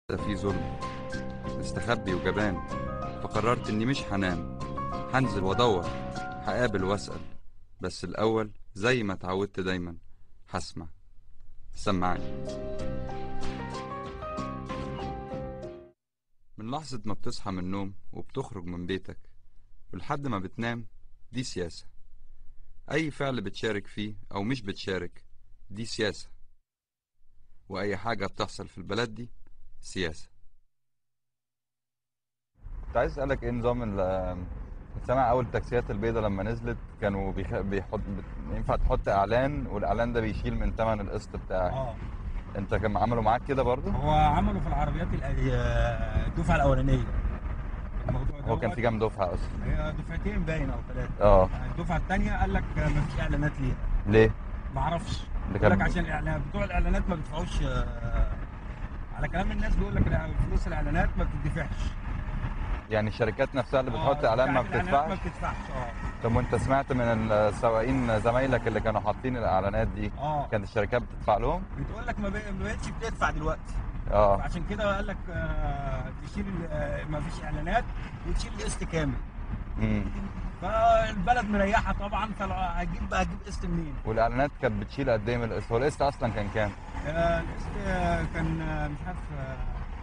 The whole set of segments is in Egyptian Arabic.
في ظلم مستخبي وجبان فقررت اني مش هنام هنزل وادور هقابل واسأل بس الأول زي ما اتعودت دايما هسمع سمعني من لحظة ما بتصحى من النوم وبتخرج من بيتك ولحد ما بتنام دي سياسة أي فعل بتشارك فيه أو مش بتشارك دي سياسة وأي حاجة بتحصل في البلد دي سياسة كنت عايز أسألك إيه نظام ال كنت سامع أول التاكسيات البيضاء لما نزلت كانوا بيخ... بيحط ينفع تحط إعلان والإعلان ده بيشيل من ثمن القسط بتاعك اه أنت كان عملوا معاك كده برضه؟ هو عملوا في العربيات الأ- الدفعه الاولانيه الموضوع هو كان دوت- في كام دفعة أصلا؟ هي دفعتين باين او ثلاثه اه الدفعه الثانيه قال لك ما فيش اعلانات ليها ليه؟ ما اعرفش ده يقول لك كان عشان الاعلان بتوع الاعلانات ما بيدفعوش آه، على كلام الناس بيقول لك لا، فلوس الاعلانات ما بتدفعش يعني الشركات نفسها اللي بتحط آه، إعلان ما بتاعت الإعلانات بتدفعش؟ ما بتدفعش اه طب وأنت سمعت من السواقين زمايلك اللي كانوا حاطين الإعلانات دي اه كانت الشركات بتدفع لهم؟ بتقول لك ما بق- ما بقتش بتدفع دلوقتي اه فعشان كده قال لك آه، تشيل ال- آه، ما فيش اعلانات وتشيل القسط كامل امم فالبلد مريحه طبعا فهتجيب هتجيب قسط منين؟ والإعلانات كانت بتشيل قد إيه من القسط؟ هو القسط أصلا كان كام؟ آه، القسط آه، كان آه، مش عارف آه،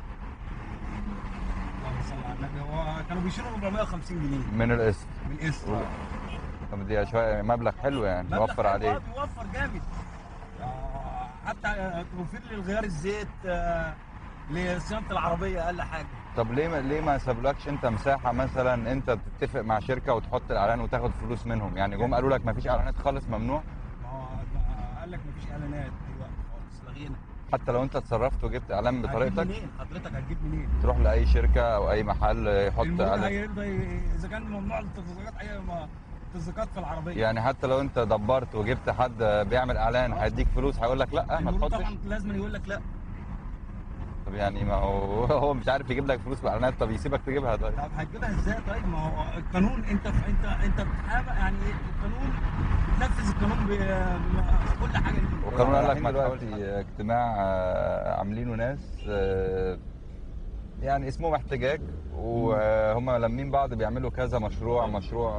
اللهم صل على النبي هو كانوا بيشيلوا 450 جنيه من القسط من القسط و- طب دي شوية مبلغ حلو يعني مبلغ يوفر حلو، عليك آه، بيوفر جامد آه، حتى آه، توفير للغيار الزيت آه، لصيانه العربيه اقل حاجه طب ليه ما ليه ما سابولكش انت مساحه مثلا انت تتفق مع شركه وتحط الاعلان وتاخد فلوس منهم يعني جم قالوا لك ما فيش اعلانات خالص ممنوع ما هو ما- قال لك مفيش اعلانات دلوقتي خالص لغينا حتى لو انت اتصرفت وجبت اعلان هتجيب بطريقتك منين حضرتك هتجيب منين تروح لاي شركه او اي محل يحط المرور اعلان هيرضى اذا كان ممنوع التزكيات اي ما- التزكيات في العربيه يعني حتى لو انت دبرت وجبت حد بيعمل اعلان هيديك فلوس هيقول لك لا ما المرور تحطش طبعا لازم يقول لك لا طب يعني ما هو هو مش عارف يجيب لك فلوس باعلانات طب يسيبك تجيبها طيب طب هتجيبها ازاي طيب ما هو القانون انت انت انت بتحامى يعني إيه؟ القانون بتنفذ القانون ب- كل حاجه ليه والقانون قال لك ما دلوقتي اجتماع آه، عاملينه ناس آه، يعني اسمهم احتجاج وهم لامين بعض بيعملوا كذا مشروع مشروع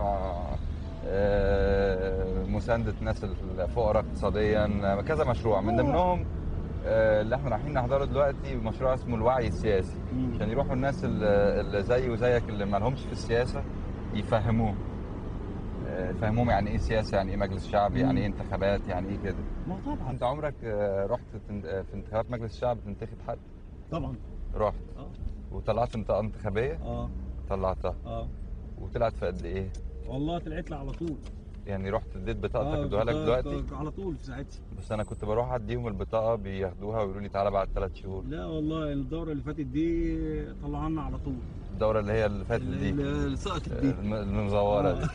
آه، مساندة الناس الفقراء اقتصاديا كذا مشروع من ضمنهم آه، اللي احنا رايحين نحضره دلوقتي مشروع اسمه الوعي السياسي مم. عشان يروحوا الناس اللي اللي زي وزيك اللي ما لهمش في السياسة يفهموهم آه، يفهموهم يعني ايه سياسة يعني ايه مجلس شعب يعني ايه انتخابات يعني ايه كده ما طبعا انت عمرك آه، رحت تن- آه، في انتخابات مجلس الشعب تنتخب حد طبعا رحت اه وطلعت انت انتخابيه اه طلعتها اه وطلعت في قد ايه والله طلعت لي على طول يعني رحت اديت بطاقتك آه، ادوها لك كنت- دلوقتي كنت على طول في ساعتها بس انا كنت بروح اديهم البطاقه بياخدوها ويقولوا لي تعالى بعد ثلاث شهور لا والله الدوره اللي فاتت دي طلعنا على طول الدوره اللي هي اللي فاتت دي اللي سقطت آه، دي الم- المزوره دي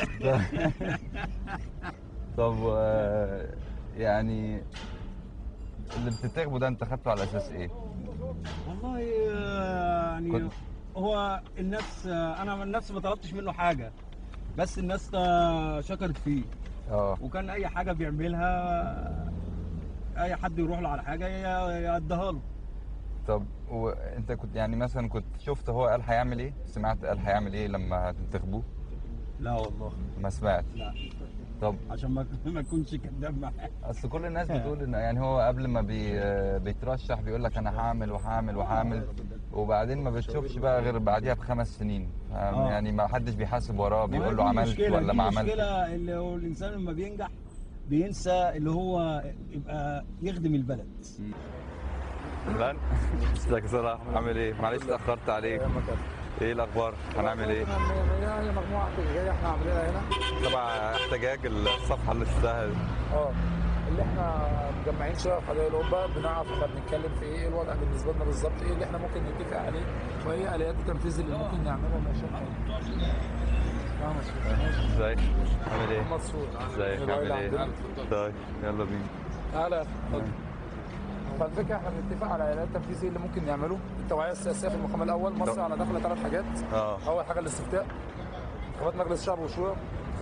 طب آه، يعني اللي بتنتخبه ده انت خدته على اساس ايه؟ والله آه، يعني كنت- هو الناس آه، انا من نفسي ما طلبتش منه حاجه بس الناس آه، شكرت فيه اه وكان اي حاجه بيعملها اي حد يروح له على حاجه ي- يديها له طب وانت كنت يعني مثلا كنت شفت هو قال هيعمل ايه؟ سمعت قال هيعمل ايه لما تنتخبوه؟ لا والله ما سمعت لا طب عشان ما ما اكونش كذاب معاه اصل كل الناس بتقول ان يعني هو قبل ما بي بيترشح بيقول لك انا هعمل وهعمل وهعمل وبعدين ما بتشوفش بقى غير بعديها بخمس سنين فاهم؟ آه. يعني ما حدش بيحاسب وراه ما هي بيقول دي له عملت المشكلة، ولا دي ما عملت المشكله اللي هو الانسان لما بينجح بينسى اللي هو يبقى يخدم البلد فلان ازيك يا صلاح عامل ايه معلش اتاخرت عليك ايه الاخبار هنعمل ايه هي مجموعه احتجاجيه احنا عاملينها هنا تبع احتجاج الصفحه اللي شفتها دي. اه اللي احنا مجمعين شباب في حدائق القبه بنعرف احنا بنتكلم في ايه ايه الوضع بالنسبه لنا بالظبط ايه اللي احنا ممكن نتفق عليه وايه اليات التنفيذ اللي ممكن نعملها ماشي اه مسؤول ازيك عامل ايه محمد سعود ازيك عامل ايه عندنا. طيب يلا بينا تعالى اتفضل. فالفكره احنا بنتفق على اليات التنفيذ ايه اللي ممكن نعمله التوعيه السياسيه في المقام الاول مصر على داخله ثلاث حاجات اه اول حاجه الاستفتاء انتخابات مجلس الشعب والشورى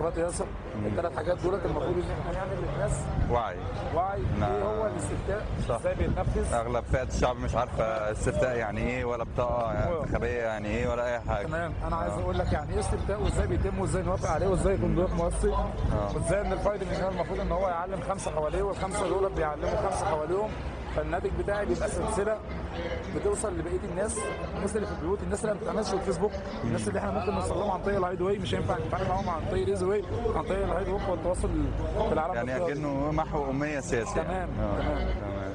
انتخابات ياسر الثلاث حاجات دولت المفروض ان احنا نعمل للناس وعي وعي نعم. ايه هو الاستفتاء صح. ازاي بيتنفذ اغلب فئه الشعب مش عارفه استفتاء يعني ايه ولا بطاقه هو. انتخابيه يعني ايه ولا اي حاجه تمام انا عايز اقول لك يعني ايه استفتاء وازاي بيتم وازاي نوافق عليه وازاي يكون دور موثق وازاي ان الفايد ان المفروض ان هو يعلم خمسه حواليه والخمسه دول بيعلموا خمسه حواليهم فالناتج بتاعي بيبقى سلسله بتوصل لبقيه الناس الناس اللي في البيوت الناس اللي ما بتعملش في الفيسبوك الناس اللي احنا ممكن نوصل لهم عن طريق الهايد واي مش هينفع نتعامل معاهم عن طريق الايزي واي عن طريق الهايد ووك والتواصل في العالم يعني الافتراضي. اكنه محو اميه سياسيه تمام، آه، تمام. تمام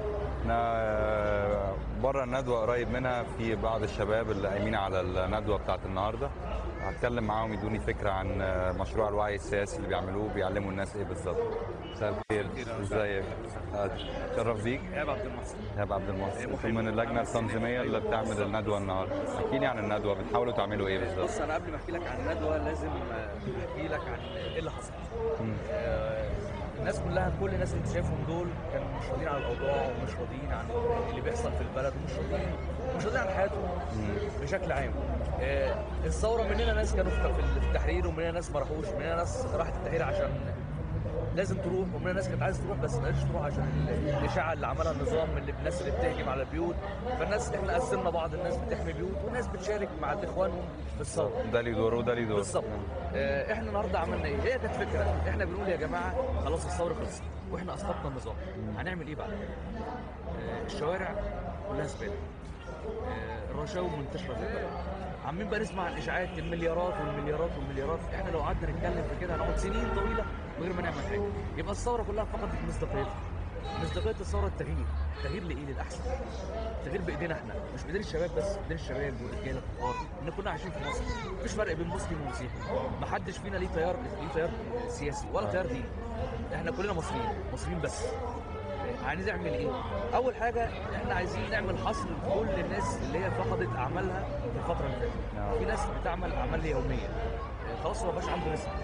احنا بره الندوه قريب منها في بعض الشباب اللي قايمين على الندوه بتاعت النهارده هتكلم معاهم يدوني فكره عن مشروع الوعي السياسي اللي بيعملوه بيعلموا الناس ايه بالظبط مساء الخير ازيك اتشرف بيك ايهاب عبد الناصر ايهاب عبد المنصور انتم من اللجنه التنظيميه اللي بتعمل الندوه النهارده احكي لي عن الندوه بتحاولوا تعملوا ايه بالظبط بص انا قبل ما احكي لك عن الندوه لازم آه، احكي لك عن ايه اللي حصل آه، الناس كلها كل الناس اللي انت شايفهم دول كانوا مش راضيين عن الاوضاع ومش راضيين عن اللي بيحصل في البلد ومش راضيين مش راضيين عن حياتهم بشكل عام آه، الثوره مننا ناس كانوا في في التحرير ومننا ناس ما راحوش ومننا ناس راحت التحرير عشان لازم تروح ومننا ناس كانت عايزه تروح بس ما قدرتش تروح عشان ال- الاشاعه اللي عملها النظام اللي الناس اللي بتهجم على البيوت فالناس احنا قسمنا بعض الناس بتحمي بيوت والناس بتشارك مع اخوانهم في الثوره ده ليه دور وده ليه دور بالظبط آه، احنا النهارده عملنا ايه؟ هي كانت فكره احنا بنقول يا جماعه خلاص الثوره خلصت واحنا اسقطنا النظام هنعمل ايه بعد؟ آه، الشوارع كلها زباله آه، الرشاوي منتشره في البلد عمالين بقى نسمع عن اشاعات المليارات والمليارات والمليارات احنا لو قعدنا نتكلم في كده هنقعد سنين طويله من غير ما نعمل حاجه يبقى الثوره كلها فقدت مصداقيتها مصداقيه الثوره التغيير تغيير لايه للاحسن التغيير بايدينا احنا مش بايدين الشباب بس بايدين الشباب والرجاله الكبار ان كنا عايشين في مصر مفيش فرق بين مسلم ومسيحي ما حدش فينا ليه تيار ليه تيار سياسي ولا تيار ديني احنا كلنا مصريين مصريين بس عايزين نعمل ايه اول حاجه احنا عايزين نعمل حصر لكل الناس اللي هي فقدت اعمالها في الفتره اللي فاتت في ناس بتعمل اعمال يوميه اه، خلاص ما بقاش عنده رزق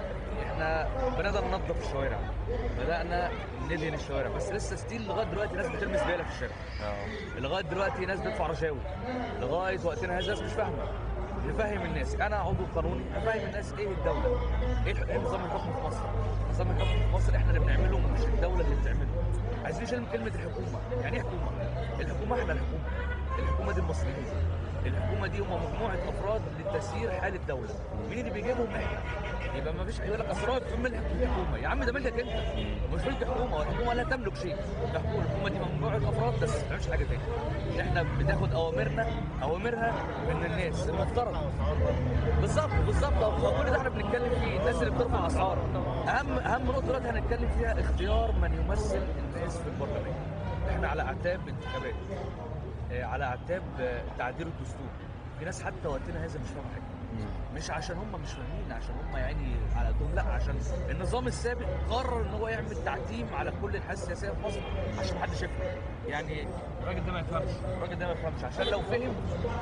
احنا بدأنا ننظف الشوارع بدأنا ندهن الشوارع بس لسه ستيل لغايه دلوقتي ناس بترمي زباله في الشارع لغايه دلوقتي ناس بتدفع رشاوي لغايه وقتنا هذا ناس مش فاهمه نفهم الناس انا عضو قانوني افهم الناس ايه الدوله ايه الح- إيه نظام الحكم في مصر نظام الحكم في مصر احنا اللي بنعمله مش الدوله اللي بتعمله عايزين نشيل كلمه الحكومه يعني ايه حكومه الحكومه احنا الحكومه الحكومه دي المصريين الحكومه دي هم مجموعه افراد لتسيير حال الدوله مين اللي بيجيبهم احنا يبقى ما فيش يقول لك اصل هو في ملك الحكومه يا عم ده ملكك انت مش ملك حكومه والحكومه لا تملك شيء ده حكومه الحكومه دي مجموعه افراد بس ما بتعملش حاجه تاني احنا بناخد اوامرنا اوامرها من الناس المفترض بالظبط بالظبط هو كل ده احنا بنتكلم فيه الناس اللي بترفع اسعار اهم اهم نقطه دلوقتي هنتكلم فيها اختيار من يمثل الناس في البرلمان احنا على اعتاب انتخابات آه، على اعتاب آه، تعديل الدستور في ناس حتى وقتنا هذا مش فاهمه حاجه مش عشان هم مش فاهمين عشان هم يعني على قدهم لا عشان النظام السابق قرر ان هو يعمل تعتيم على كل الحياه السياسيه في مصر عشان محدش يفهم يعني الراجل ده ما يفهمش الراجل ده ما يفهمش عشان لو فهم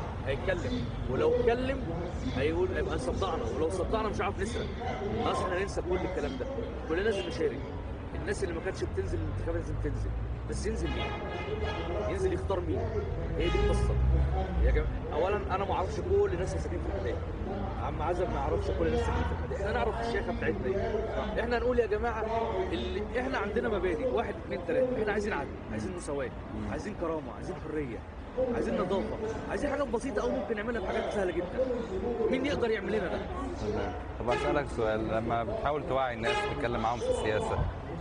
هيتكلم ولو اتكلم هيقول هيبقى صدعنا ولو صدعنا مش عارف نسرق خلاص احنا ننسى كل الكلام ده كلنا لازم نشارك الناس اللي ما كانتش بتنزل الانتخابات لازم تنزل بس ينزل ليه؟ ينزل يختار مين؟ هي دي القصه يا جماعه اولا انا ما اعرفش كل الناس اللي ساكنين في الحدائق عم عزب ما يعرفش كل الناس اللي في الحدائق احنا نعرف الشيخه بتاعتنا ايه احنا نقول يا جماعه اللي احنا عندنا مبادئ واحد اثنين ثلاثه احنا عايزين عدل عايزين مساواه عايزين كرامه عايزين حريه عايزين نظافه عايزين حاجات بسيطه قوي ممكن نعملها بحاجات سهله جدا مين يقدر يعمل لنا ده تمام. طب اسالك سؤال لما بتحاول توعي الناس تتكلم معاهم في السياسه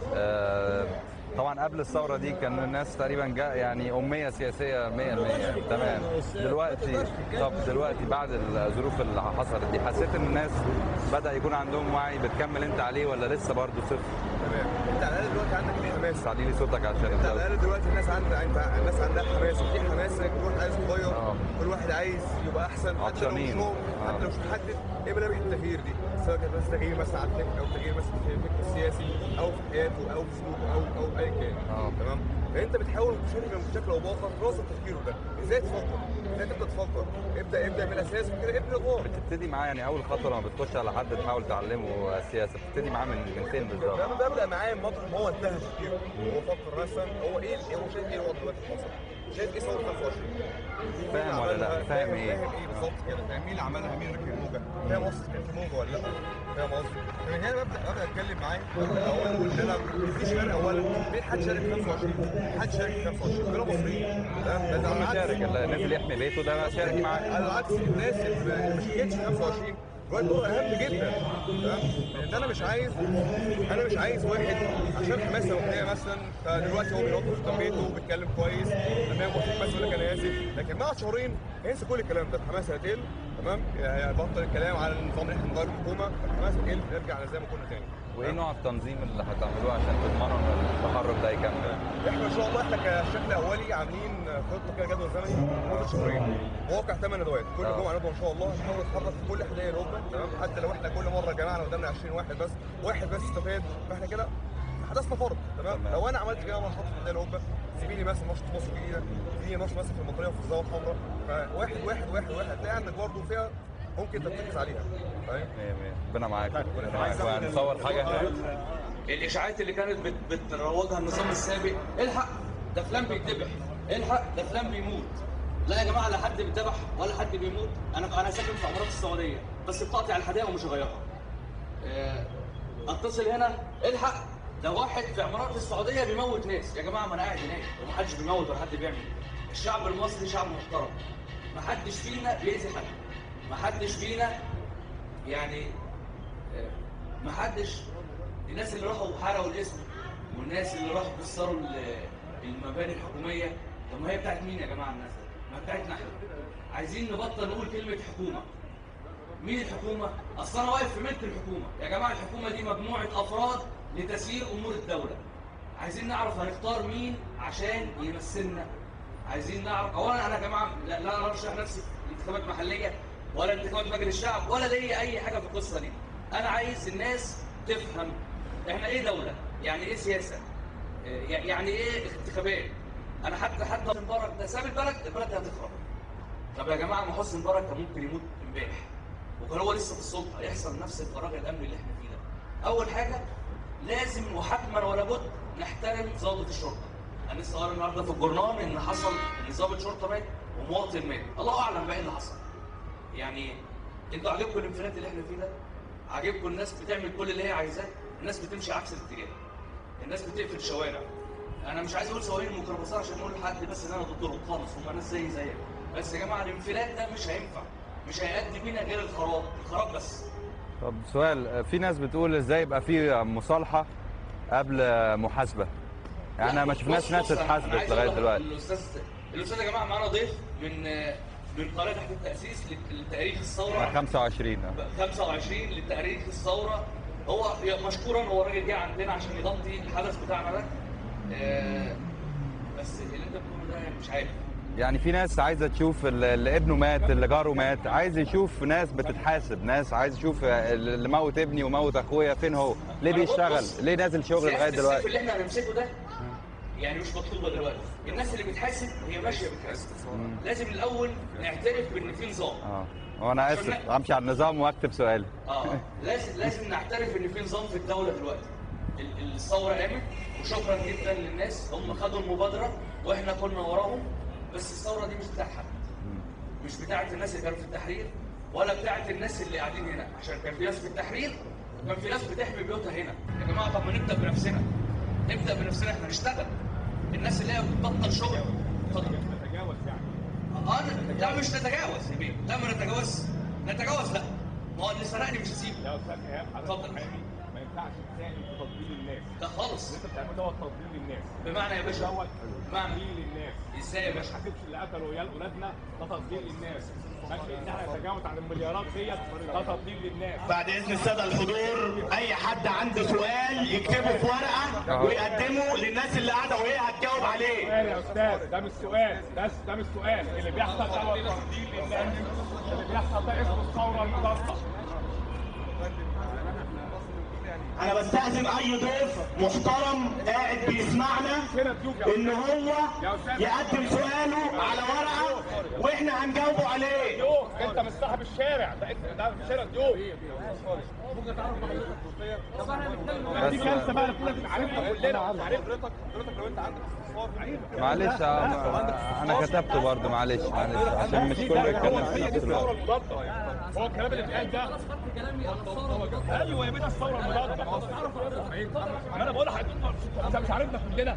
آه، طبعا قبل الثوره دي كان الناس تقريبا جاء يعني اميه سياسيه 100% تمام دلوقتي طب دلوقتي بعد الظروف اللي حصلت دي حسيت ان الناس بدا يكون عندهم وعي بتكمل انت عليه ولا لسه برضه صفر تمام انت على الاقل دلوقتي عندك الحماس تعلي لي صوتك عشان انت على الجو. الاقل دلوقتي الناس عندها انت الناس عندها حماس في حماس انك كل واحد عايز يتغير اه. كل واحد عايز يبقى احسن حتى لو مش عطشانين. هو اه. حتى لو مش محدد ايه ملامح التغيير دي سواء كان بس تغيير مثلا على الفكر او تغيير مثلا في الفكر السياسي او في حياته او في سلوكه او او ايا كان اه. تمام فانت بتحاول بشكل بشكل او باخر راسك تفكيره ده ازاي تفكر ازاي تبدا تفكر ابدا ابدا من الاساس وكده ابدا غور بتبتدي معاه يعني اول خطوه لما بتخش على حد تحاول تعلمه السياسه بتبتدي معاه من من فين بالظبط ده ببدا معاه من مطرح ما هو انتهى تفكيره هو فكر مثلا هو ايه هو شايف ايه الوضع دلوقتي في مصر شايف ايه ثوره 25 فاهم ولا لا فاهم ايه فاهم ايه بالظبط كده فاهم مين اللي عملها مين اللي ركب الموجه فاهم قصدي كان في موجه ولا لا فاهم قصدي فمن هنا ببدا ببدا اتكلم معاه الاول ان انا مفيش فرق اولا مين حد شارك في 25 حد شارك في 25 كلنا مصريين تمام لازم كله أعكس- شارك اللي نزل يحمي بيته ده شارك معاه على عكس الناس اللي ما شاركتش في 25 دلوقتي دول اهم جدا تمام لان انا مش عايز انا مش عايز واحد عشان حماسه وحيه مثلا فدلوقتي هو بينظف قدام بيته وبيتكلم كويس تمام وفي بس يقول لك انا اسف لكن بعد شهرين هينسى كل الكلام ده الحماسه هتقل تمام يعني بطل الكلام على النظام اللي احنا نغير الحكومه الحماسه هتقل نرجع زي ما كنا تاني وايه نوع التنظيم اللي هتعملوه عشان تضمنوا ان التحرك ده يكمل احنا ان شاء الله احنا كشكل اولي عاملين خطه كده جدول زمني لمده شهرين واقع ثمان ندوات كل آه. جمعه ندوه ان شاء الله نحاول نتحرك في كل حدائق الاوروبا تمام حتى لو احنا كل مره جمعنا قدامنا 20 واحد بس واحد بس استفاد فاحنا كده حدثنا فرض تمام تمام. لو انا عملت كده نشاط في حدائق الاوروبا زميلي مثلا نشاط في مصر الجديده زميلي نشاط مثلا في المطريه وفي الزاويه الحمراء فواحد واحد واحد واحد هتلاقي عندك برضه فيها ممكن تركز عليها فاهم مية مية ربنا معاك ربنا معاك وهنصور حاجه هناك الاشاعات اللي كانت بت- بتروجها النظام السابق الحق ده فلان بيتذبح الحق ده فلان بيموت لا يا جماعه لا حد بيتذبح ولا حد بيموت انا انا ساكن في عمارات السعوديه بس بطاقتي على الحدائق ومش هغيرها آه، اتصل هنا الحق ده واحد في عمارات السعوديه بيموت ناس يا جماعه ما انا قاعد هناك ومحدش بيموت ولا حد بيعمل الشعب المصري شعب محترم محدش فينا بيأذي حد محدش فينا يعني ما حدش الناس اللي راحوا حرقوا الاسم والناس اللي راحوا كسروا ال- المباني الحكوميه طب ما هي بتاعت مين يا جماعه الناس دي؟ ما بتاعتنا احنا عايزين نبطل نقول كلمه حكومه مين الحكومه؟ اصل انا واقف في ملك الحكومه يا جماعه الحكومه دي مجموعه افراد لتسيير امور الدوله عايزين نعرف هنختار مين عشان يمثلنا عايزين نعرف اولا انا يا جماعه لا لا ارشح نفسي في انتخابات محليه ولا انتخابات مجلس الشعب ولا ليا اي حاجه في القصه دي انا عايز الناس تفهم احنا ايه دوله يعني ايه سياسه آه، يعني ايه انتخابات انا حتى حتى مبارك ده ساب البلد البلد دي هتخرب طب يا جماعه ما حسني مبارك كان ممكن يموت امبارح وكان هو لسه في السلطه يحصل نفس الفراغ الامني اللي احنا فيه ده اول حاجه لازم وحتما ولا بد نحترم ضابط الشرطه انا لسه قاري النهارده في الجورنال ان حصل ان ضابط شرطه مات ومواطن مات الله اعلم بقى ايه اللي حصل يعني انتوا عاجبكم الانفلات اللي احنا فيه ده عاجبكم الناس بتعمل كل اللي هي عايزاه الناس بتمشي عكس الاتجاه الناس بتقفل الشوارع انا مش عايز اقول سواقين الميكروباصات عشان اقول لحد بس ان انا ضدهم خالص هم ناس زي زيك بس يا جماعه الانفلات ده مش هينفع مش هيأدي بينا غير الخراب الخراب بس طب سؤال في ناس بتقول ازاي يبقى في مصالحه قبل محاسبه يعني لا، ما شفناش بص- ناس بص، أنا- أنا اتحاسبت عايز لغايه أقول دلوقتي الاستاذ الاستاذ يا جماعه معانا ضيف من من قناه تحت التاسيس لتاريخ الثوره 25 آه. 25 لتاريخ الثوره هو مشكورا هو الراجل جه عندنا عشان يغطي الحدث بتاعنا ده آه، بس اللي انت بتقوله ده يعني مش عارف يعني في ناس عايزه تشوف ال- اللي ابنه مات اللي جاره مات عايز يشوف ناس بتتحاسب ناس عايز يشوف اللي موت ابني وموت اخويا فين هو ليه أنا بص- بيشتغل ليه نازل شغل سياسة لغايه السيف دلوقتي اللي احنا هنمسكه ده يعني مش مطلوبه دلوقتي الناس اللي بتحاسب هي ماشيه بتحاسب لازم الاول نعترف بان في نظام اه وانا اسف امشي على النظام واكتب سؤالي اه لازم لازم نعترف ان في نظام في الدوله دلوقتي ال- الثوره قامت وشكرا جدا للناس هم خدوا المبادره واحنا كنا وراهم بس الثوره دي مش بتاعت حد مش بتاعت الناس اللي كانوا في التحرير ولا بتاعت الناس اللي قاعدين هنا عشان كان في ناس في التحرير وكان في ناس بتحمي بيوتها هنا يا جماعه طب ما نبدا بنفسنا نبدا بنفسنا احنا نشتغل الناس اللي هي بتبطل شغل اتفضل نتجاوز يعني اه لا مش نتجاوز يا بيه لا ما نتجاوز نتجاوز لا ما هو اللي سرقني مش هسيبه يا استاذ ايهاب حضرتك اتفضل. محامي ما ينفعش تساهم في تضليل الناس لا خالص اللي انت بتعمله دوت تضليل الناس بمعنى يا باشا دوت بمعنى تضليل الناس ازاي يا ما باشا تحاسبش اللي قتلوا عيال ولادنا ده تضليل للناس ماشي ان احنا نتجاوز عن المليارات ديت ده تضليل للناس بعد اذن الساده الحضور اي حد عنده سؤال يكتبه في ورقه ويقدمه للناس اللي قاعده وهي هتجاوب عليه سؤال يا استاذ ده مش سؤال ده ده مش سؤال اللي بيحصل دوت تضليل للناس اللي بيحصل ده اسمه الثوره المضاده انا بستأذن اي ضيف محترم قاعد بيسمعنا كده تجوب يا ان هو يقدم سؤاله على ورقه واحنا واحنا هنجاوبه عليه ضيوف انت مش صاحب الشارع ده انت ده شارع ضيوف دي كارثه بقى كلنا عارفنا كلنا عارف حضرتك حضرتك لو انت عندك استفسار معلش آه، انا كتبته برضه معلش معلش عشان مش كله يتكلم في هي نفس دي الثوره الوقت المضاده يعني هو الكلام اللي اتقال ده ايوه يا بيه ده الثوره المضاده ما انا بقول لحضرتك انت مش عارفنا كلنا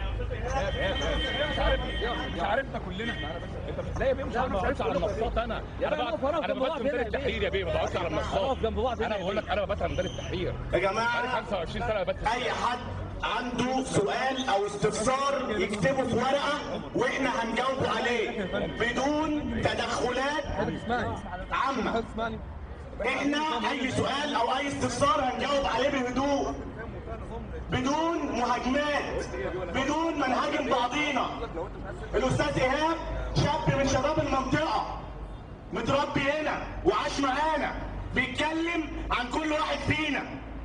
مش عارفنا مش عارفنا كلنا انت ازاي يا بيه مش عارف مش عارف على المنصات انا انا بقى انا ببات ميدان التحرير يا بيه ما بقعدش على المنصات جنب بعض انا بقول لك انا ببات على ميدان التحرير يا بقالي جماعه 25 سنه ببات اي حد عنده سؤال او استفسار يكتبه في ورقه واحنا هنجاوبه عليه بدون تدخلات عامه احنا اي سؤال او اي استفسار هنجاوب عليه بهدوء بدون مهاجمات بدون ما نهاجم بعضينا الاستاذ ايهاب شاب من شباب المنطقه متربي هنا وعاش معانا بيتكلم عن كل واحد فينا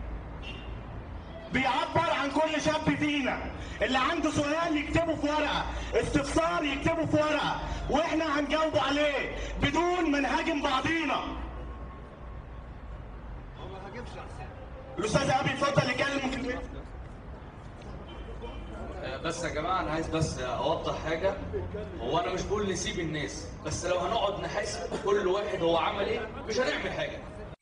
بيعبر عن كل شاب فينا اللي عنده سؤال يكتبه في ورقه استفسار يكتبه في ورقه واحنا هنجاوبه عليه بدون ما نهاجم بعضينا الاستاذ ابي اتفضل يكلم كلمته آه، بس يا جماعه انا عايز بس اوضح حاجه هو انا مش بقول نسيب الناس بس لو هنقعد نحاسب كل واحد هو عمل ايه مش هنعمل حاجه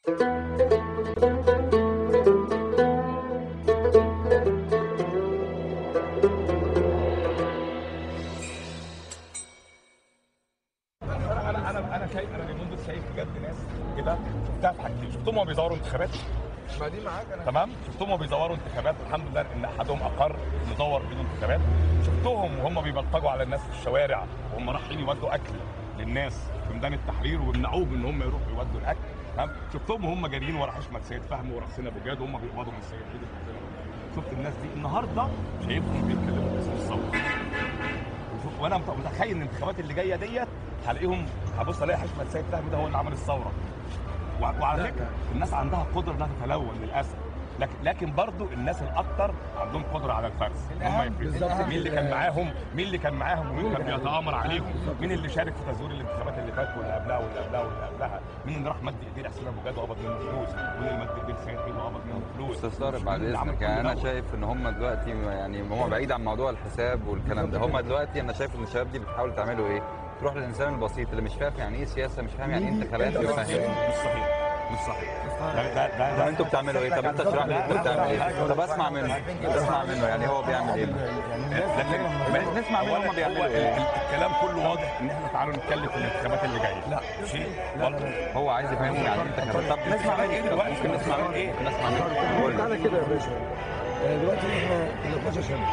انا انا انا انا شايف انا اليومين دول شايف بجد ناس كده شفتها في حاجتين شفتهم وهو بيزوروا انتخابات ما دي معاك انا تمام شفتهم وهو بيزوروا انتخابات الحمد لله ان احدهم اقر يزور بدون انتخابات شفتهم وهم بيبلطجوا على الناس في الشوارع وهم رايحين يودوا اكل للناس في ميدان التحرير ويمنعوهم ان هم يروحوا يودوا الاكل تمام شفتهم وهم جاريين ورا حشمت سيد فهمي ورا حسين ابو جاد وهم بيقبضوا من سيد عيد وحسين أبو جاد. شفت الناس دي النهارده شايفهم بيتكلموا باسم الثوره وشوف- وانا مت- متخيل ان الانتخابات اللي جايه ديت هلاقيهم هبص الاقي حشمت سيد فهمي ده هو اللي عمل الثوره وع- وعلى فكره الناس عندها قدره انها تتلون للاسف لكن لكن برضو الناس الاكثر عندهم قدره على الفرز إن هم يفرزوا مين اللي كان معاهم مين اللي كان معاهم ومين كان بيتامر عليهم مين اللي شارك في تزوير الانتخابات اللي فاتت واللي قبلها واللي قبلها واللي قبلها مين اللي راح مد ايديه لحسين ابو جاد وقبض منه فلوس مين اللي مد ايديه لسيد عيد وقبض منه فلوس استاذ طارق بعد مين اللي عمل اذنك كل يعني انا دوت؟ شايف ان هم دلوقتي يعني هم بعيد عن موضوع الحساب والكلام ده هم دلوقتي انا شايف ان الشباب دي بتحاول تعملوا ايه؟ تروح للانسان البسيط اللي مش فاهم يعني ايه سياسه مش فاهم يعني ايه انتخابات مش يفهمه صحيح مش صحيح مش صحيح ده ده ده, طب ده انتوا بتعملوا ايه؟ طب انت اشرح لي انت بتعمل ايه؟ طب اسمع منه اسمع منه يعني هو بيعمل ايه؟ لكن نسمع منهم أولاً هما بيعملوا هو إيه. ال- الكلام كله واضح ان احنا تعالوا نتكلم في الانتخابات اللي جايه لا شيء لا هو عايز يفهمهم يعني ايه انتخابات طب نسمع منه طب ممكن نسمع منه ايه؟ ممكن نسمع منه قول لي. تعالى كده يا باشا آه، دلوقتي احنا 13 سنه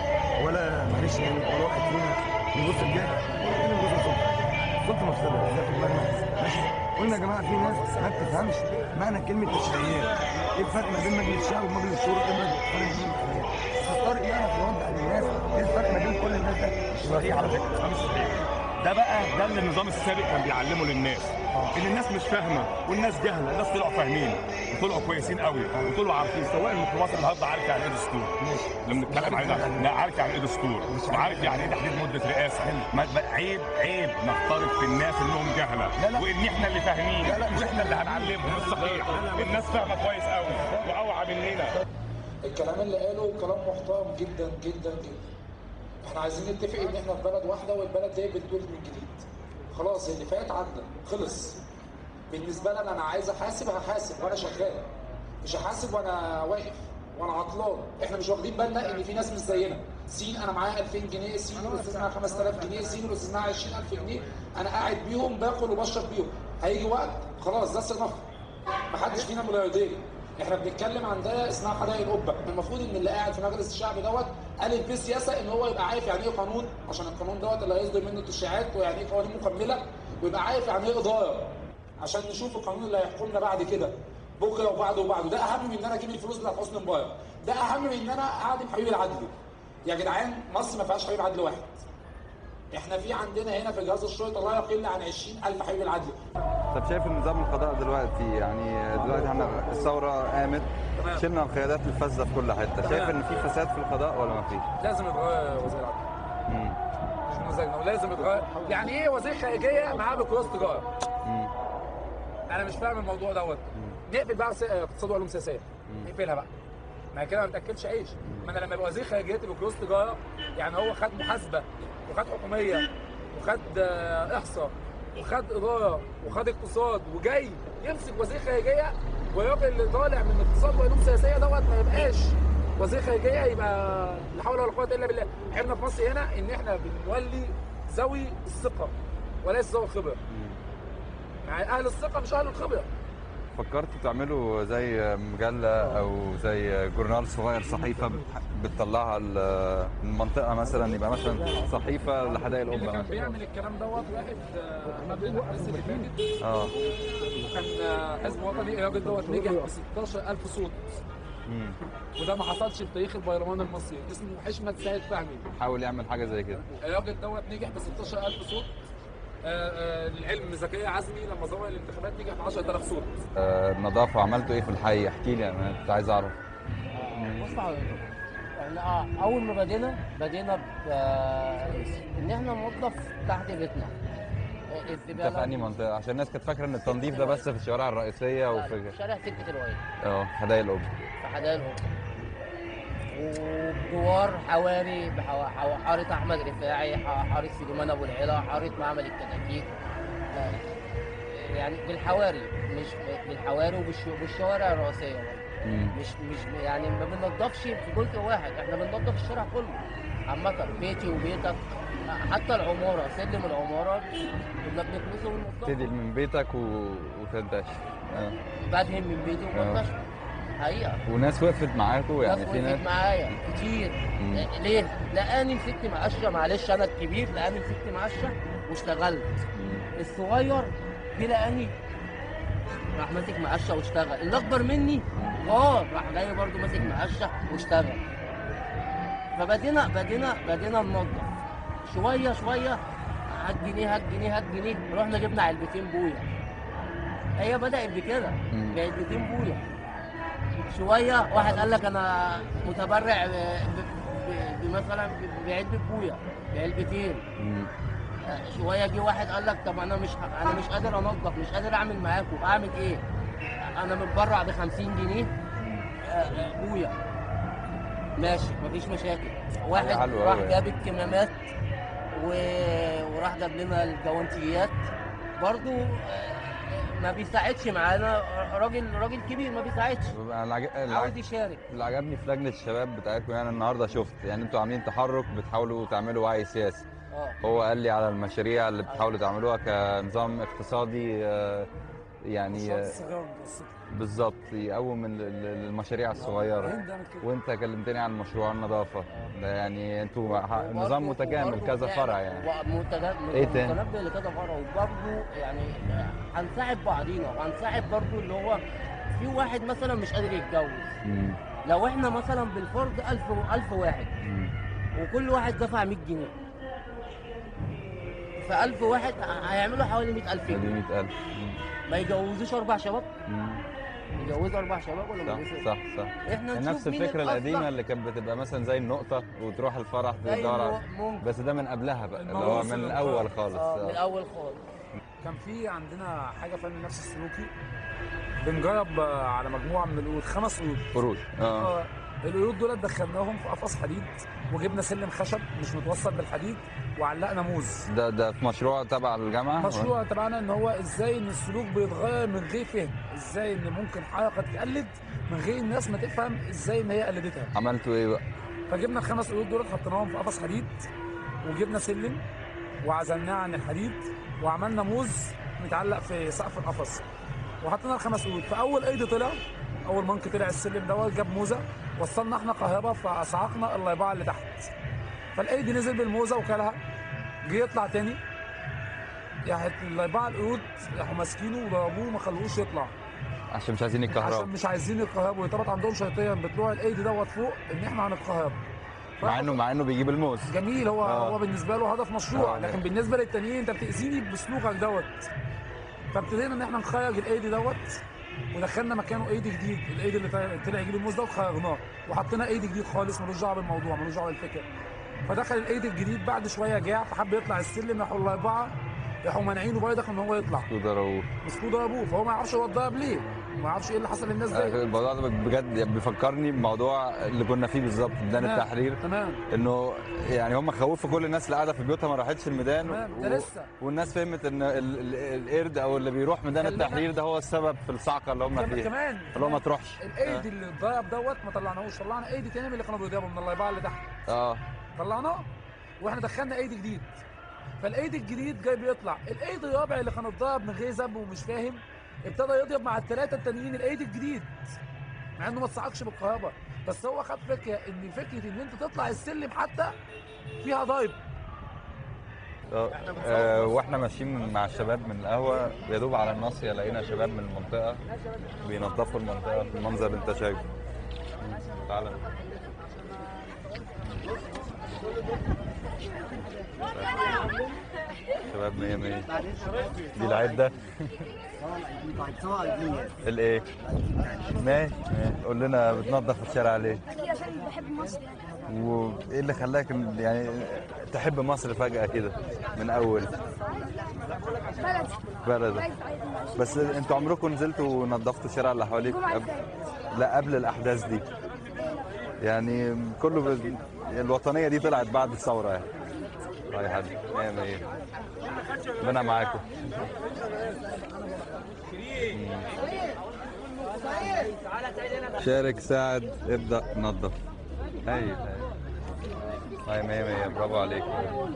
ولا معلش يعني ولا واحد فينا بيبص الجهه ولا فينا بيبص السلطه السلطه مفسده بالذات في دماغنا ماشي قلنا يا جماعه في ناس ما بتفهمش معنى كلمه تشريعيات ايه الفرق ما بين مجلس الشعب ومجلس الشورى ايه الفرق ما بين التشريعيات فطارق يعرف يوضح للناس ايه الفرق ما بين كل الناس ده مش صحيح على فكره ده مش صحيح ده بقى ده اللي النظام السابق كان بيعلمه للناس ان الناس مش فاهمه والناس جهله الناس طلعوا فاهمين وطلعوا كويسين قوي وطلعوا عارفين سواء الميكروباص النهارده عارف يعني ايه دستور اللي بنتكلم عليه ده لا عارف يعني ايه دستور وعارف يعني ايه تحديد مده رئاسه ما ما- عيب عيب نفترض في الناس انهم جهله وان احنا اللي فاهمين واحنا اللي هنعلمهم مش صحيح الناس فاهمه كويس قوي واوعى مننا الكلام اللي قاله كلام محترم جدا جدا جدا احنا عايزين نتفق ان احنا في بلد واحده والبلد دي بتدور من جديد خلاص اللي فات عدى خلص بالنسبه لي انا انا عايز احاسب هحاسب وانا شغال مش هحاسب وانا واقف وانا عطلان احنا مش واخدين بالنا ان في ناس مش زينا سين انا معايا 2000 جنيه سين الاستاذ معاه 5000 جنيه سين الاستاذ معاه 20000 جنيه انا قاعد بيهم باكل وبشرب بيهم هيجي وقت خلاص ده صنف محدش فينا ملياردير احنا بنتكلم عن ده اسمها حدائق القبه المفروض ان اللي قاعد في مجلس الشعب دوت قالت بيه سياسه ان هو يبقى عارف يعني ايه قانون عشان القانون دوت اللي هيصدر منه تشريعات ويعني ايه قوانين مكمله ويبقى عارف يعني ايه اداره عشان نشوف القانون اللي هيحكمنا بعد كده بكره وبعده وبعده ده اهم من ان انا اجيب الفلوس بتاعت حسني مبارك ده اهم من ان انا اعدم حبيب العدل يا جدعان مصر ما فيهاش حبيب عدل واحد احنا في عندنا هنا في جهاز الشرطه لا يقل عن 20000 حبيب العدل طب شايف ان نظام القضاء دلوقتي يعني دلوقتي احنا الثوره قامت شلنا القيادات الفاسده في كل حته شايف ان في فساد في القضاء ولا ما فيش؟ لازم يبقى وزير العدل مم. مزاجنا ولازم يتغير يعني ايه وزير خارجيه معاه بكالوريوس تجاره مم. انا مش فاهم الموضوع دوت نقفل بقى س- اقتصاد وعلوم سياسيه نقفلها بقى ما كده ما بتاكلش عيش ما انا لما يبقى وزير خارجيتي بكالوريوس تجاره يعني هو خد محاسبه وخد حكوميه وخد آه، احصاء وخد اداره وخد اقتصاد وجاي يمسك وزير خارجيه والراجل اللي طالع من اقتصاد وعلوم سياسيه دوت ما يبقاش وزير خارجيه يبقى لا حول ولا قوه الا بالله احنا في مصر هنا ان احنا بنولي ذوي الثقه وليس ذوي الخبره يعني اهل الثقه مش اهل الخبره فكرتوا تعملوا زي مجلة أو زي جورنال صغير صحيفة بتح- بتطلعها ال- المنطقة مثلا يبقى مثلا صحيفة لحدائق اللي القبة كان مثلا بيعمل الكلام دوت واحد آه، قبل الاحداث اللي فاتت اه وكان آه، حزب وطني الراجل دوت نجح ب 16000 صوت مم. وده ما حصلش في تاريخ البرلمان المصري اسمه حشمت سيد فهمي حاول يعمل حاجة زي كده الراجل دوت نجح ب 16000 صوت آه، آه، العلم زكريا عزمي لما ظهر الانتخابات نجح ب 10000 صوت آه، النظافة عملتوا إيه في الحي احكي لي أنا كنت عايز أعرف بص حضرتك احنا آه، اول ما بدينا بدينا ب آه، ان احنا ننظف تحت بيتنا آه، أنت في الزباله أنهي منطقة عشان الناس كانت فاكرة إن التنظيف ده بس في الشوارع الرئيسية وفي في شارع سكه الوالد اه حدائق القبة في حدائق القبه وجوار حواري بحوا- حوا- حاره احمد رفاعي ح- حاره سليمان ابو العلا حاره معمل الكتاكيت لا، يعني بالحواري مش بالحواري وبالش- وبالشوارع الرئيسيه برضه. مم. مش مش يعني ما بننضفش في جزء واحد احنا بننضف الشارع كله عامة بيتي وبيتك حتى العمارة سلم العمارة كنا بنكنسه وننضفه تبتدي من بيتك و... وتنتشر آه. بدهن من بيتي وبنضفه حقيقة وناس وقفت معاكوا يعني ناس في ناس وقفت معايا كتير مم. ليه؟ لقاني مسكت مقشة معلش أنا الكبير لقاني مسكت مقشة واشتغلت مم. الصغير جه لقاني راح ماسك مقشه واشتغل اللي اكبر مني اه راح جاي برضه ماسك مقشه واشتغل فبدينا بدينا بدينا ننظف شويه شويه هات جنيه هات جنيه هات جنيه رحنا جبنا علبتين بويا هي بدات بكده مم. بعلبتين بويا شويه واحد قال لك انا متبرع ب- ب- ب- بمثلا ب- بعلبه بويا بعلبتين مم. شويه جه واحد قال لك طب انا مش ه- انا مش قادر انظف مش قادر اعمل معاكم اعمل ايه؟ انا متبرع ب 50 جنيه آه، آه، بويا ماشي مفيش مشاكل واحد حاجة حلوة راح أوي. جاب الكمامات و... وراح جاب لنا الجوانتيات برضو آه، ما بيساعدش معانا راجل راجل كبير ما بيساعدش أنا العج... العج... عاوز يشارك اللي عجبني في لجنة الشباب بتاعتكم يعني النهارده شفت يعني انتوا عاملين تحرك بتحاولوا تعملوا وعي سياسي اه هو قال لي على المشاريع اللي بتحاولوا تعملوها كنظام اقتصادي آه، يعني آه، بالظبط يقوم ال- ال- المشاريع الصغيرة وانت كلمتني عن مشروع النظافة ده يعني انتوا ح- نظام وبرضه- متكامل وبرضه كذا نعمل- فرع يعني ومتجا- إيه تاني؟ متنبه لكذا فرع وبرضه يعني هنساعد بعضينا وهنساعد برضه اللي هو في واحد مثلا مش قادر يتجوز مم. لو احنا مثلا بالفرد 1000 1000 واحد مم. وكل واحد دفع 100 جنيه ف 1000 واحد هيعملوا حوالي 100000 ادي جنيه 100000 ما يجوزوش اربع شباب مم. يجوزوا اربع شباب ولا ما صح يجوزوش صح صح احنا نفس نشوف مين الفكرة الأصلح. القديمة اللي كانت بتبقى مثلا زي النقطة وتروح الفرح زي تدور على النو- ممكن بس ده من قبلها بقى اللي هو الموروث من اللي الأول خالص اه من آه. الاول خالص كان في عندنا حاجه فن النفس السلوكي بنجرب آه، على مجموعه من القرود خمس قرود فروض اه آه، القرود دول دخلناهم في قفص حديد وجبنا سلم خشب مش متوصل بالحديد وعلقنا موز ده ده في مشروع تبع الجامعة مشروع تبعنا ان هو ازاي ان السلوك بيتغير من غير فهم ازاي ان ممكن حركه تقلد من غير الناس ما تفهم ازاي ان هي قلدتها عملتوا ايه بقى؟ فجبنا الخمس قرود دول حطيناهم في قفص حديد وجبنا سلم وعزلناه عن الحديد وعملنا موز متعلق في سقف القفص وحطينا الخمس قرود فاول ايدي طلع اول مانك طلع السلم دوت جاب موزه وصلنا احنا كهرباء فصعقنا اللايبعه اللي تحت فالايدي نزل بالموزه وكلها جه يطلع تاني راحت اللايبعه القرود راحوا ماسكينه وضربوه ما خلوهوش يطلع عشان مش عايزين عشان الكهرباء مش عايزين الكهرباء ويتربط عندهم شيطان بطلوع الايدي دوت فوق ان احنا عن الكهرباء مع انه مع انه بيجيب الموز جميل هو آه. هو بالنسبه له هدف مشروع آه. لكن بالنسبه للتانيين انت بتاذيني بسلوكك دوت فابتدينا ان احنا نخرج الايدي دوت ودخلنا مكانه ايدي جديد الايدي اللي طلع طلع يجيب الموز ده وخرجناه وحطينا ايدي جديد خالص ملوش دعوه بالموضوع ملوش دعوه بالفكره فدخل الايد الجديد بعد شويه جاع فحب يطلع السلم راحوا الاربعه راحوا مانعينه بيضك ان هو يطلع وضربوه مسكوه ضربوه فهو ما يعرفش هو اتضرب ليه ما يعرفش ايه اللي حصل للناس دي الموضوع ده بجد بيفكرني بموضوع اللي كنا فيه بالظبط ميدان تمام. التحرير تمام انه يعني هم خوفوا كل الناس اللي قاعده في بيوتها ما راحتش الميدان تمام، ده لسه. والناس فهمت ان ال... ال... القرد او اللي بيروح ميدان كلمك. التحرير ده هو السبب في الصعقه اللي هم كمان- فيها كمان اللي هو ما تروحش الايد اللي اتضرب دوت ما طلعناهوش طلعنا ايدي تاني من اللي كانوا بيضربوا من الاربعه اللي تحت اه طلعناه واحنا دخلنا ايد جديد فالايد الجديد جاي بيطلع الايد الرابع اللي كان اتضرب من غير ذنب ومش فاهم ابتدى يضرب مع الثلاثه التانيين الايد الجديد مع انه ما تصعقش بالكهرباء بس هو خد فكره ان فكره ان انت تطلع السلم حتى فيها ضرب آه، آه، واحنا ماشيين مع الشباب من القهوه يا دوب على الناصيه لقينا شباب من المنطقه بينظفوا المنطقه في المنظر اللي انت شايفه تعالى شباب مية مية دي العدة الايه ماشي ماشي قول لنا بتنظف الشارع ليه اكيد عشان بحب مصر يعني وايه اللي خلاك يعني تحب مصر فجأة كده من اول بلد بلد عايز عايز بس انتوا عمركم نزلتوا ونظفتوا الشارع اللي حواليك الجمعة قبل اللي لا قبل الاحداث دي يعني كله ب... الوطنيه دي طلعت بعد الثوره يعني طيب يا حاج مية مية ربنا معاكم شارك ساعد ابدا نظف هاي هاي هاي مية مية برافو عليك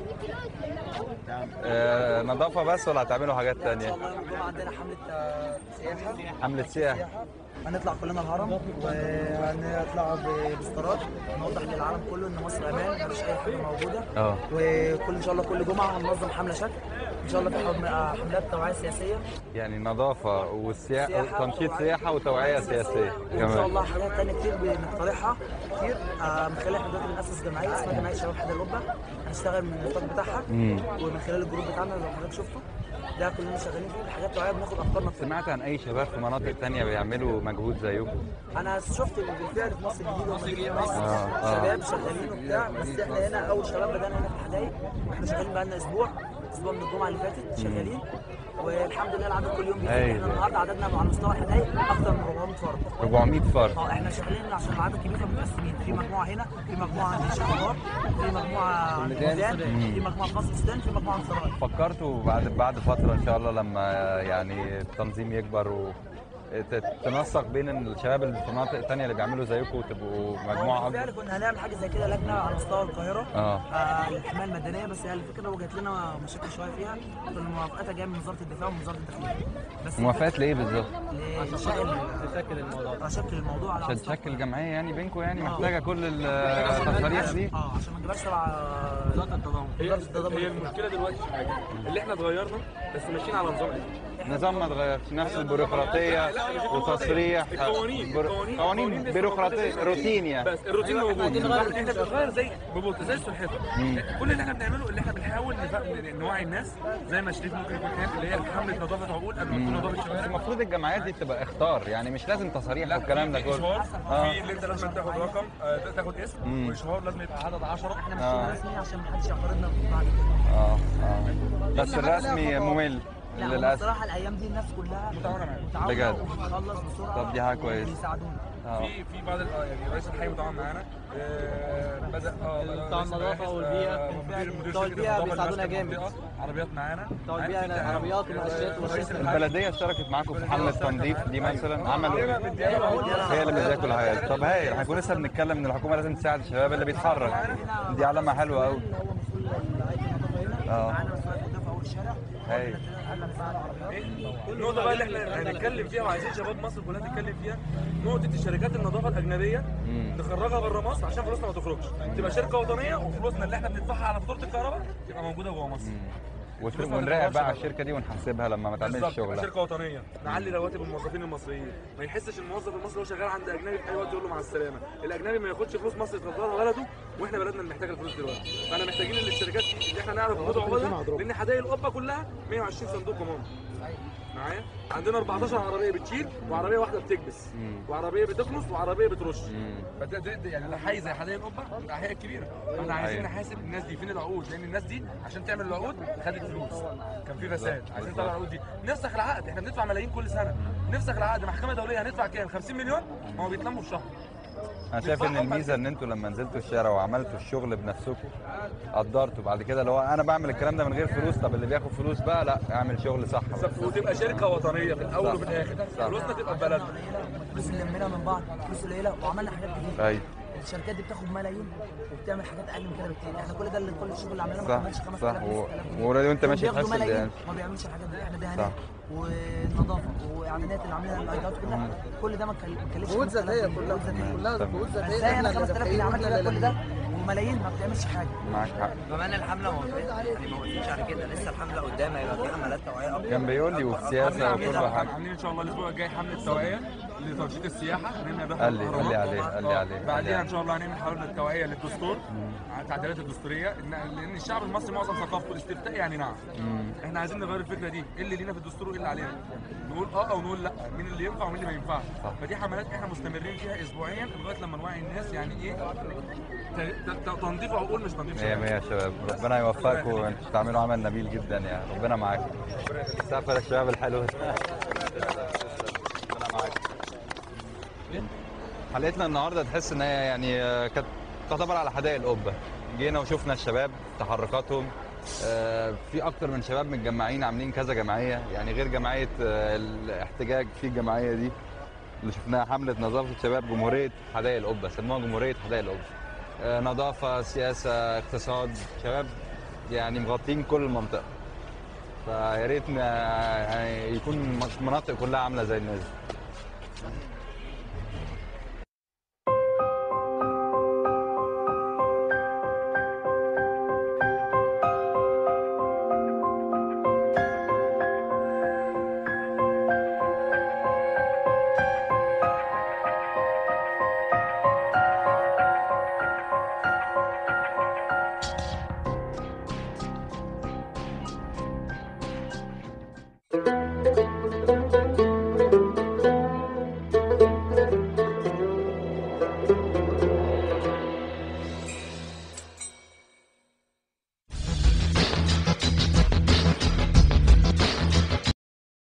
آه نظافة بس ولا هتعملوا حاجات تانية؟ الجمعة عندنا حملة آه، سياحة حملة سياحة هنطلع كلنا الهرم وهنطلع ببوسترات نوضح للعالم كله ان مصر امان مفيش اي حاجه موجوده اه وكل ان شاء الله كل جمعه هننظم حمله شكل ان شاء الله في حم- آه، حملات توعيه سياسيه يعني نظافة والسياحة سياحة تنشيط وتوعية. سياحة وتوعية سياسية وان شاء كمان الله حاجات تانية كتير بنقترحها كتير آه، من خلال احنا دلوقتي بنأسس جمعيه اسمها جمعيه شباب حدا القبه هنشتغل من النطاق بتاعها مم. ومن خلال الجروب بتاعنا لو حضرتك شفته ده كلنا شغالين فيه حاجات توعيه بناخد افكارنا فيه. سمعت عن أي شباب في مناطق تانية بيعملوا مجهود زيكم؟ انا شفت بالفعل في مصر الجديده ومدينه مصر آه، آه. شباب شغالين وبتاع بس احنا هنا اول شباب بدانا هنا في الحدايق احنا شغالين بقالنا اسبوع اسبوع من الجمعه اللي فاتت شغالين والحمد لله العدد كل يوم بيزيد أيوة. احنا النهارده عددنا على مستوى الحدايق اكثر من 400 فرد 400 فرد اه احنا شغالين عشان العدد كبير فمتقسمين في مجموعه هنا في مجموعه عند الشباب في مجموعه عند الميدان في مجموعه في قصر السودان في مجموعه في سراي فكرتوا بعد بعد فترة إن شاء الله لما يعني التنظيم يكبر و ت- تنسق بين الشباب اللي في مناطق تانية اللي بيعملوا زيكم وتبقوا مجموعة بالفعل أكبر؟ كنا هنعمل حاجه زي كده لجنه على مستوى القاهره اه آه، الحمايه المدنيه بس هي الفكره وجات لنا مشاكل شويه فيها فالموافقات جايه من وزاره الدفاع ومن وزاره الداخليه بس موافقات ليه بالظبط؟ عشان تشكل الموضوع تشكل الموضوع على عشان مستوى- تشكل جمعية يعني بينكم يعني محتاجة كل التصاريح دي؟ اه عشان ما نجيبهاش تبع وزاره التضامن هي وزاره التضامن هي المشكله دلوقتي في حاجه اللي احنا اتغيرنا بس ماشيين على نظام قديم. نظام ما اتغيرش نفس البيروقراطية وتصريح القوانين بر- القوانين قوانين لسه بيروقراطية موجودة. روتين يعني بس الروتين موجود احنا بنتغير زي ببطء زي السلحفاه مم. كل اللي احنا بنعمله اللي احنا بنحاول نف- نوعي الناس زي ما شريف ممكن يكون حاجات اللي هي حمله نظافه عقول قبل ما تكون نظافه بس شوارع المفروض الجمعيات دي تبقى اختار يعني مش لازم تصاريح والكلام ده في كله اشهار اه في اللي انت لازم تاخد رقم آه، تاخد اسم مم. والاشهار لازم يبقى عدد 10 احنا آه. ماشيين رسمي عشان ما حدش يعترضنا بعد كده اه اه بس الرسمي ممل لا هو للاسف الصراحه الايام دي الناس كلها متعاونة معانا. متعاونة بجد. وبتخلص بسرعه طب دي حاجة كويسة. بيساعدونا اه في في بعض ال- آه، يعني رئيس الحي متعاون معانا آه، بدا اه بدأ بتوع رئيس النظافة المباحث، والبيئة. آه، مدير مدير بتوع شركة البيئة النظافة اللي بيساعدونا ماسكة جامد. المنطقة، عربيات معانا بتوع معانا البيئة في تعاون. عربيات ومقشات آه، ومشاكل. رئيس الحي البلدية اشتركت معاكم في حملة تنظيف دي مثلا عملوا ايه؟ هي اللي مدياكوا الحاجات طب هايل احنا كنا لسه بنتكلم ان الحكومة لازم تساعد الشباب اللي بيتخرج دي علامة حلوة قوي هو مسؤول الهيئه النظافه هنا اه. معانا مسؤول النظافه في اول الشارع هايل قال لك بقى العربيات النقطة بقى اللي احنا هنتكلم فيها وعايزين شباب مصر كلها تتكلم فيها نقطة الشركات النظافة الأجنبية مم. نخرجها بره مصر عشان فلوسنا ما تخرجش تبقى شركة وطنية وفلوسنا اللي احنا بندفعها على فاتورة الكهرباء تبقى موجودة جوه مصر وت- فلوس ما ونراقب بقى على تتغيرش الشركه دي ونحاسبها لما ما تعملش بالظبط تبقى شغلها شركه وطنيه نعلي رواتب الموظفين المصريين ما يحسش الموظف المصري هو شغال عند اجنبي في اي وقت يقول له مع السلامه الاجنبي ما ياخدش فلوس مصر يترددها بلده واحنا بلدنا اللي محتاجه الفلوس دلوقتي فانا محتاجين ان الشركات دي اللي احنا نعرف ناخد عقودها لان حدائق القبه كلها 120 صندوق ضمان معايا عندنا 14 عربيه بتشيل وعربيه واحده بتكبس وعربيه بتكنس وعربيه بترش فده ده ده يعني حي زي حدائق القبه الاحياء الكبيره فاحنا عايزين أيوة. نحاسب الناس دي فين العقود لان الناس دي عشان تعمل العقود خدت فلوس كان في فساد عايزين نطلع العقود دي نفسخ العقد احنا بندفع ملايين كل سنه نفسخ العقد محكمه دوليه هندفع كام 50 مليون ما هو بيتلموا في شهر انا شايف ان الميزه ان انتوا لما نزلتوا الشارع وعملتوا الشغل بنفسكم قدرتوا بعد كده لو انا بعمل الكلام ده من غير فلوس طب اللي بياخد فلوس بقى لا اعمل شغل صح بقى. وتبقى شركه وطنيه في الاول صح. وفي الاخر صح. فلوسنا تبقى في بلدنا فلوس اللي لمينا من بعض فلوس قليله وعملنا حاجات كتير ايوه الشركات دي بتاخد ملايين وبتعمل حاجات اقل من كده بكتير احنا كل ده اللي كل الشغل اللي عملناه ما صح كملش 5000 صح و... 6000 جنيه. ولو انت ماشي بياخدوا تحس ملايين يعني ما بيعملوش الحاجات دي احنا صح. دهانات والنظافه واعلانات اللي عاملينها الايدات كلها كل ده ما كل- ما كلفش جهود 5000 ذاتية جنيه. كلها. جهود ذاتية. كلها طب. جهود ذاتية. ازاي انا إحنا اللي 5000 جنيه عملت دافعين ده كل ده وإحنا وملايين ما بتعملش حاجه معاك حق كمان الحمله ما وقفتش يعني ما وقفتش على كده لسه الحمله قدام هيبقى في حملات توعيه اكتر كان بيقول لي وفي سياسه عاملين وكل حاجه عاملين ان شاء الله الاسبوع الجاي حمله توعيه لتنشيط السياحه هنعمل رحله قال لي- قال لي الأهرامات. عليه- قال لي آه. عليه- قال لي بعدين عليه. ان شاء الله هنعمل حمله توعيه للدستور على التعديلات الدستوريه إن- لان الشعب المصري معظم ثقافته الاستفتاء يعني نعم مم. احنا عايزين نغير الفكره دي ايه اللي لينا في الدستور وايه اللي علينا نقول اه او نقول لا مين اللي ينفع ومين اللي ما ينفعش صح. فدي حملات احنا مستمرين فيها اسبوعيا لغايه لما نوعي الناس يعني ايه ت- ت- تنظيف عقول مش تنظيف مية شباب مية يا شباب ربنا يوفقكم وانتوا بتعملوا عمل نبيل جدا يعني ربنا معاكم سقف الشباب الحلو ده. ربنا معاكم حلقتنا النهارده تحس ان هي يعني آه، كانت تعتبر على حدائق القبه جينا وشفنا الشباب تحركاتهم آه، في اكتر من شباب متجمعين عاملين كذا جمعيه يعني غير جمعيه آه، الاحتجاج في الجمعيه دي اللي شفناها حمله نظافه شباب جمهوريه حدائق القبه سموها جمهوريه حدائق القبه آه، نظافه سياسه اقتصاد شباب يعني مغطين كل المنطقه فيا ريت ن- يعني يكون المناطق كلها عامله زي الناس دي